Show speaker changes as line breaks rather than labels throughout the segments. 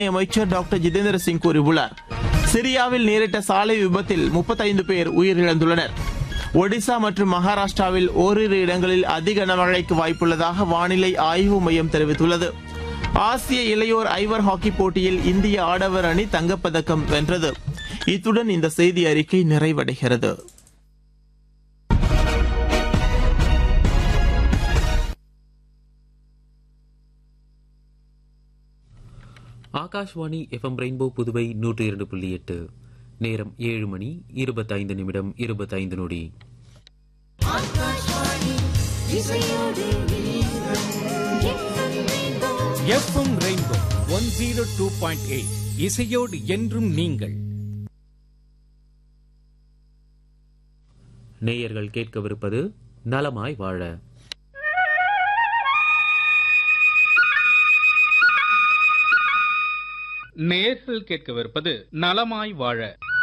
அமைச்சர் டாக்டர் ஜிதேந்திர சிங் கூறியுள்ளார் சிரியாவில் நேரிட்ட சாலை விபத்தில் முப்பத்தைந்து பேர் உயிரிழந்துள்ளனர் ஒடிசா மற்றும் மகாராஷ்டிராவில் ஓரிரு இடங்களில் அதிக கனமழைக்கு வாய்ப்புள்ளதாக வானிலை ஆய்வு மையம் தெரிவித்துள்ளது ஆசிய இளையோர் ஐவர் ஹாக்கி போட்டியில் இந்திய ஆடவர் அணி தங்கப்பதக்கம் வென்றது இத்துடன் இந்த செய்தி அறிக்கை நிறைவடைகிறது
ஆகாஷ்வாணி எஃப்எம் ரெயின்போ புதுவை நூற்றி இரண்டு புள்ளி எட்டு நேரம் ஏழு மணி இருபத்தைந்து நிமிடம் இருபத்தைந்து நொடி
FM rainbow one zero two point eight இசையோடு என்றும் நீங்கள்
நேயர்கள் கேட்கவிருப்பது நலமாய் வாழ
நேர்கள் கேட்கவிருப்பது நலமாய் வாழ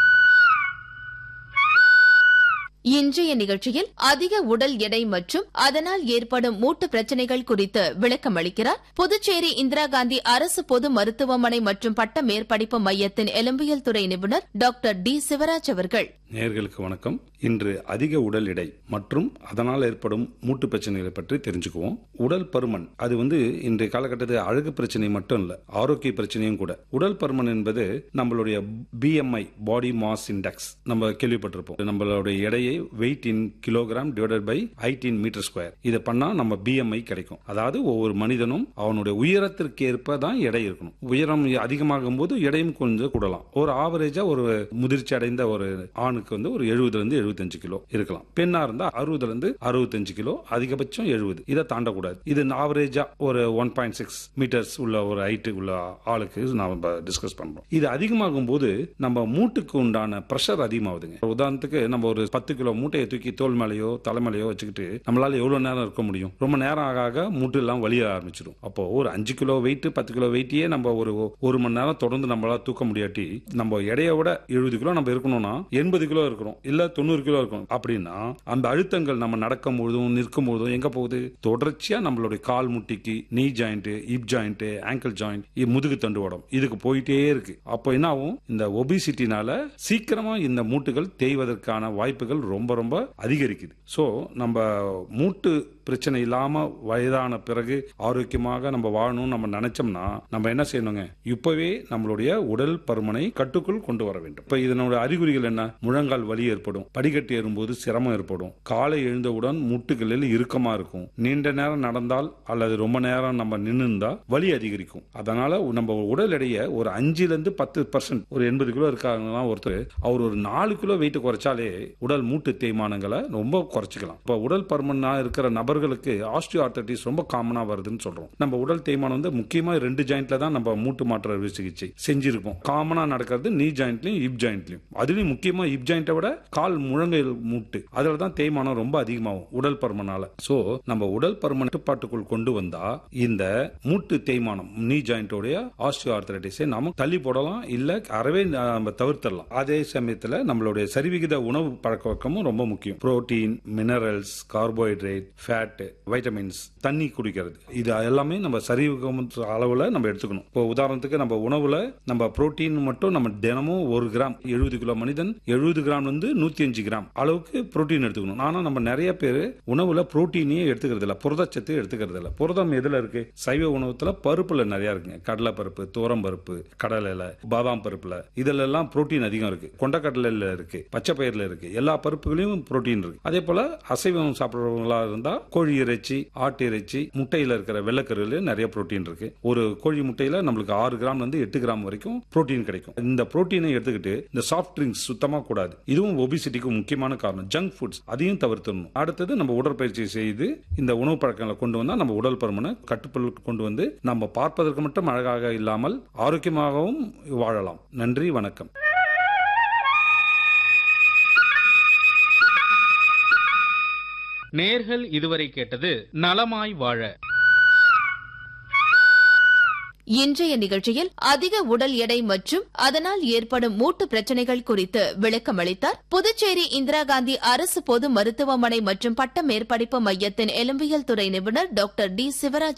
இன்றைய நிகழ்ச்சியில் அதிக உடல் எடை மற்றும் அதனால் ஏற்படும் மூட்டு பிரச்சனைகள் குறித்து விளக்கம் அளிக்கிறார் புதுச்சேரி இந்திரா காந்தி அரசு பொது மருத்துவமனை மற்றும் பட்ட மேற்படிப்பு மையத்தின் எலும்பியல் துறை நிபுணர் டாக்டர் டி சிவராஜ் அவர்கள்
நேயர்களுக்கு வணக்கம் இன்று அதிக உடல் எடை மற்றும் அதனால் ஏற்படும் மூட்டு பிரச்சனைகளை பற்றி தெரிஞ்சுக்குவோம் உடல் பருமன் அது வந்து இன்றைய காலகட்டத்தில் அழகு பிரச்சனை மட்டும் இல்ல ஆரோக்கிய பிரச்சனையும் கூட உடல் பருமன் என்பது நம்மளுடைய பிஎம்ஐ பாடி மாஸ் இண்டெக்ஸ் நம்ம கேள்விப்பட்டிருப்போம் நம்மளுடைய எடையை weight in kilogram divided by height in metre square இதை பண்ணா நம்ம பிஎம்ஐ கிடைக்கும் அதாவது ஒவ்வொரு மனிதனும் அவனுடைய உயரத்திற்கு ஏற்ப தான் எடை இருக்கணும் உயரம் அதிகமாகும் போது எடையும் கொஞ்சம் கூடலாம் ஒரு ஆவரேஜா ஒரு முதிர்ச்சி அடைந்த ஒரு ஆணுக்கு வந்து ஒரு எழுபதுல இருந்து எழுபத்தஞ்சு கிலோ இருக்கலாம் பெண்ணா இருந்தா அறுபதுல இருந்து அறுபத்தஞ்சு கிலோ அதிகபட்சம் எழுபது இதை தாண்டக்கூடாது இது ஆவரேஜா ஒரு ஒன் பாயிண்ட் சிக்ஸ் மீட்டர்ஸ் உள்ள ஒரு ஹைட்டு உள்ள ஆளுக்கு நாம டிஸ்கஸ் பண்றோம் இது அதிகமாகும் போது நம்ம மூட்டுக்கு உண்டான பிரஷர் அதிகமாகுதுங்க உதாரணத்துக்கு நம்ம ஒரு பத்து கிலோ மூட்டையை தூக்கி தோல் மேலேயோ தலைமையிலையோ வச்சுக்கிட்டு நம்மளால எவ்வளவு நேரம் இருக்க முடியும் ரொம்ப நேரம் ஆக ஆக மூட்டு எல்லாம் வலிய ஆரம்பிச்சிடும் அப்போ ஒரு அஞ்சு கிலோ வெயிட் பத்து கிலோ வெயிட்டையே நம்ம ஒரு ஒரு மணி நேரம் தொடர்ந்து நம்மளால தூக்க முடியாட்டி நம்ம எடையை விட எழுபது கிலோ நம்ம இருக்கணும்னா எண்பது கிலோ இருக்கிறோம் இல்ல தொண்ணூறு கிலோ இருக்கணும் அப்படின்னா அந்த அழுத்தங்கள் நம்ம நடக்கும் பொழுதும் நிற்கும் பொழுதும் எங்க போகுது தொடர்ச்சியா நம்மளுடைய கால் முட்டிக்கு நீ ஜாயிண்ட் இப் ஜாயிண்ட் ஆங்கிள் ஜாயிண்ட் முதுகு தண்டுவடம் இதுக்கு போயிட்டே இருக்கு அப்போ என்ன ஆகும் இந்த ஒபிசிட்டினால சீக்கிரமா இந்த மூட்டுகள் தேய்வதற்கான வாய்ப்புகள் ரொம்ப ரொம்ப அதிகரிக்குது சோ நம்ம மூட்டு பிரச்சனை இல்லாம வயதான பிறகு ஆரோக்கியமாக நம்ம வாழணும் நம்ம நினைச்சோம்னா நம்ம என்ன செய்யணுங்க இப்பவே நம்மளுடைய உடல் பருமனை கட்டுக்குள் கொண்டு வர வேண்டும் இப்ப இதனோட அறிகுறிகள் என்ன முழங்கால் வலி ஏற்படும் படிக்கட்டு ஏறும்போது சிரமம் ஏற்படும் காலை எழுந்தவுடன் முட்டுகளில் இறுக்கமா இருக்கும் நீண்ட நேரம் நடந்தால் அல்லது ரொம்ப நேரம் நம்ம நின்று இருந்தா வலி அதிகரிக்கும் அதனால நம்ம உடல் எடையை ஒரு அஞ்சுல இருந்து பத்து பர்சன்ட் ஒரு எண்பது கிலோ இருக்காங்கன்னா ஒருத்தர் அவர் ஒரு நாலு கிலோ வெயிட் குறைச்சாலே உடல் மூட்டு தேய்மானங்களை ரொம்ப குறைச்சிக்கலாம் இப்ப உடல் பருமனா இருக்கிற நபர்களுக்கு ஆஸ்டியோ ஆர்த்தட்டிஸ் ரொம்ப காமனா வருதுன்னு சொல்றோம் நம்ம உடல் தேய்மானம் வந்து முக்கியமா ரெண்டு ஜாயிண்ட்ல தான் நம்ம மூட்டு மாற்ற அறுவை சிகிச்சை செஞ்சிருப்போம் காமனா நடக்கிறது நீ ஜாயிண்ட்லயும் இப் ஜாயிண்ட்லயும் அதுலயும் முக்கியமா இப் ஜாயிண்ட்டை விட கால் முழங்கை மூட்டு அதுல தான் தேய்மானம் ரொம்ப அதிகமாகும் உடல் பருமனால சோ நம்ம உடல் பருமன் கட்டுப்பாட்டுக்குள் கொண்டு வந்தா இந்த மூட்டு தேய்மானம் நீ ஜாயிண்டோடைய ஆஸ்டியோ ஆர்த்தரைட்டிஸை நாம தள்ளி போடலாம் இல்ல அறவே நம்ம தவிர்த்தரலாம் அதே சமயத்துல நம்மளுடைய சரிவிகித உணவு பழக்க வழக்கமும் ரொம்ப முக்கியம் protein minerals carbohydrate fat vitamins தண்ணி குடிக்கிறது இது எல்லாமே நம்ம சரிவிகம் அளவுல நம்ம எடுத்துக்கணும் இப்போ உதாரணத்துக்கு நம்ம உணவுல நம்ம புரோட்டீன் மட்டும் நம்ம தினமும் ஒரு கிராம் எழுபது கிலோ மனிதன் எழுபது கிராம் வந்து நூத்தி அஞ்சு கிராம் அளவுக்கு புரோட்டீன் எடுத்துக்கணும் ஆனா நம்ம நிறைய பேர் உணவுல புரோட்டீனே எடுத்துக்கிறது இல்ல புரதச்சத்து எடுத்துக்கிறது இல்ல புரதம் எதுல இருக்கு சைவ உணவுல பருப்புல நிறைய இருக்குங்க கடலை பருப்பு துவரம் பருப்பு கடலையில பாதாம் பருப்புல இதுல எல்லாம் புரோட்டீன் அதிகம் இருக்கு கொண்டக்கடலையில இருக்கு பச்சை பயிர்ல இருக்கு எல்லா பருப்புகளையும் புரோட்டீன் இருக்கு அதே போல அசைவம் சாப்பிடுறவங்களா இருந்தா கோழி இறைச்சி ஆட்டு இறைச்சி முட்டையில இருக்கிற வெள்ளக்கருல நிறைய புரோட்டீன் இருக்கு ஒரு கோழி முட்டையில நம்மளுக்கு ஆறு கிராம்ல இருந்து எட்டு கிராம் வரைக்கும் புரோட்டீன் கிடைக்கும் இந்த புரோட்டீனை எடுத்துக்கிட்டு இந்த சாஃப்ட் ட்ரிங்க்ஸ் சுத்தமா கூடாது இதுவும் ஒபிசிட்டிக்கு முக்கியமான காரணம் ஜங்க் ஃபுட்ஸ் அதையும் தவிர்த்துடணும் அடுத்தது நம்ம உடற்பயிற்சி செய்து இந்த உணவு பழக்கங்களை கொண்டு வந்தா நம்ம உடல் பருமனை கட்டுக்குள் கொண்டு வந்து நம்ம பார்ப்பதற்கு மட்டும் அழகாக இல்லாமல் ஆரோக்கியமாகவும் வாழலாம் நன்றி வணக்கம்
நேர்கள் இதுவரை கேட்டது நலமாய் வாழ
இன்றைய நிகழ்ச்சியில் அதிக உடல் எடை மற்றும் அதனால் ஏற்படும் மூட்டு பிரச்சனைகள் குறித்து விளக்கம் அளித்தார் புதுச்சேரி இந்திரா காந்தி அரசு பொது மருத்துவமனை மற்றும் பட்ட மேற்படிப்பு மையத்தின் எலும்பியல் துறை நிபுணர் டாக்டர் டி சிவராஜ்